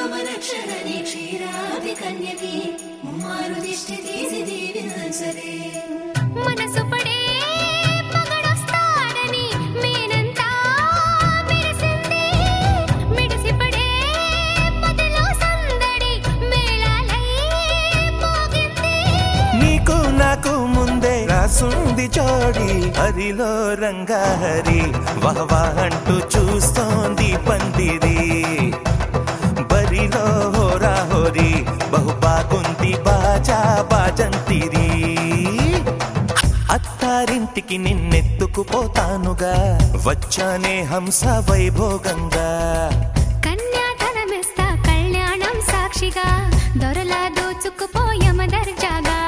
శ్రీరామరక్షణని క్షీరాది కన్యకి ముమ్మారు దిష్టి తీసి దీవించలే మనసు పడే మగడొస్తాడని మేనంతా మెరిసింది మిడిసిపడే మదిలో సందడి మేళాలై మోగింది నీకు నాకు ముందే రాసుంది జోడి హరిలో రంగాహరి వహవా అంటూ చూస్తోంది పందిరి బరిలో హోరా హోరి బహు బాగుంది బాజా బాజంతిరి అత్తారింటికి నిన్నెత్తుకుపోతానుగా వచ్చానే హంస వైభోగంగా కన్యాధనమిస్తా కళ్యాణం సాక్షిగా దొరలా దోచుకుపోయమ దర్జాగా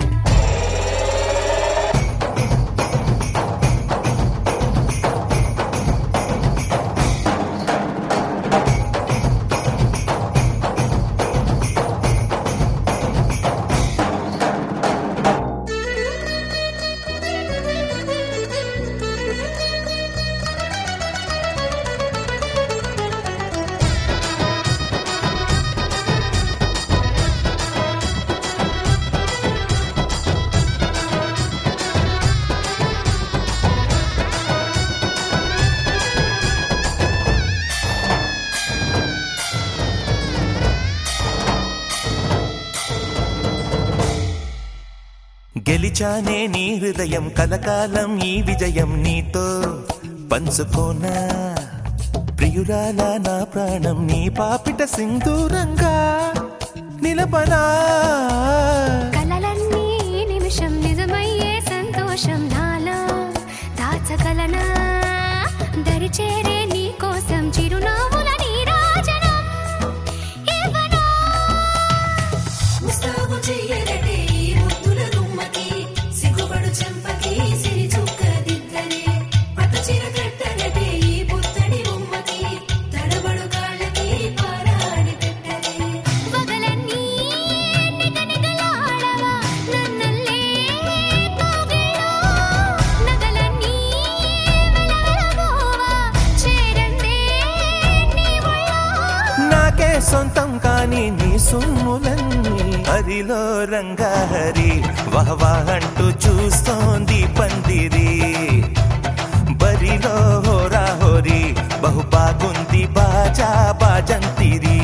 గెలిచానే నీ హృదయం కలకాలం ఈ విజయం నీతో పంచుకోనా ప్రియురాల నా ప్రాణం నీ పాపిట సింధూరంగా నిలపనా కలలన్నీ ఈ నిమిషం నిజమయ్యే సంతోషం నాలో దాచగలనా దరిచేరే నీ కోసం చిరునవ్వుల నీరాజనం ఇవ్వనా ముస్తాబు చెయ్యరటే ఈ ముద్దుల గుమ్మకి సిగ్గుపడు చెంపకి సిరి చుక్క దిద్దరే పట్టు చీర కట్టనటే ఈ పుత్తడి బొమ్మకి తడబడు కాళ్ళకి పారాడి పెట్టరే పగలన్నీ నిగనిగలాడవా నన్నల్లే కోగిలో నగలన్నీ వెలవెలబోవా చేరందే నీ ఒళ్ళో నాకే సొంతం కాని నీ సొమ్ములన్నీ హరిలో రంగాహరి వహవా అంటూ చూస్తోంది పందిరి బరిలో హోరా హోరి బహు బాగుంది బాజా బాజంతిరి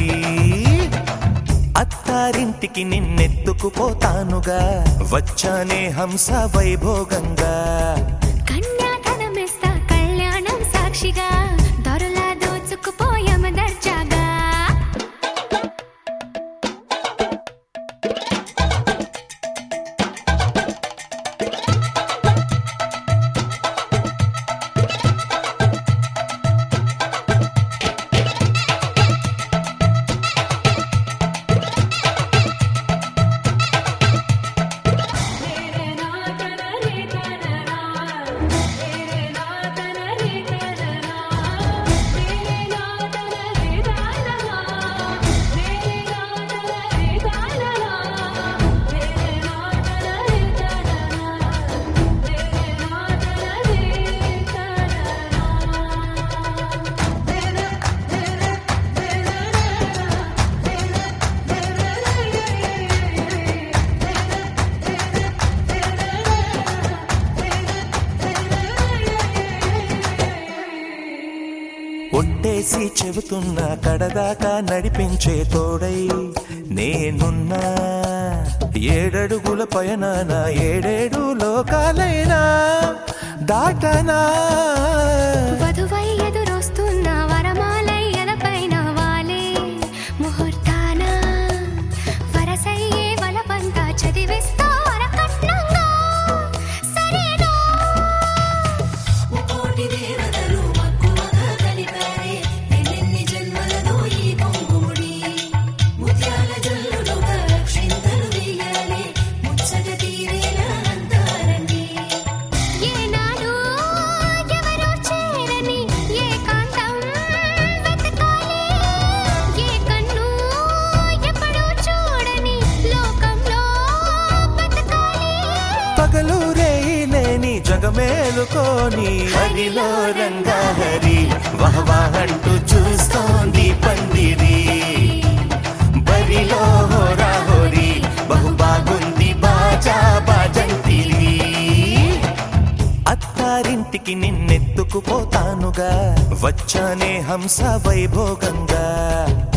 అత్తారింటికి నిన్నెత్తుకుపోతానుగా వచ్చానే హంస వైభోగంగా కన్యాధనమిస్తా కళ్యాణం సాక్షిగా దొరలా దోచుకుపోయమ దర్జాగా ఒట్టేసి చెబుతున్నా కడదాకా నడిపించే తోడై నేనున్నా ఏడడుగుల పయనాన ఏడేడు లోకాలైనా దాటనా వధువై ఎదురొస్తున్న వరమాలై ఎలపైన వాలే ముహూర్తాన వరసయ్యే వలపంతా చదివిస్తా వరకట్నంగా సరేనా ముకోటి దేవతలు మక్కువగా కలిపారే ఎన్నెన్ని జన్మలదో ఈ కొంగుముడి ముత్యాల జల్లులుగా క్షింతలు వేయాలి ముచ్చట తీరేలా అంతారండి ఏనాడు ఎవరో చేరని ఏకాంతం వెతకాలి ఏ కన్ను ఎప్పుడూ చూడని లోకంలో బతకాలి పగలు రేయి లేని జగమేలుకోని హరిలో రంగాహరి వహవా అంటూ చూస్తోంది పందిరి చిక్కుకుపోతానుగా వచ్చానే హంస వైభోగంగా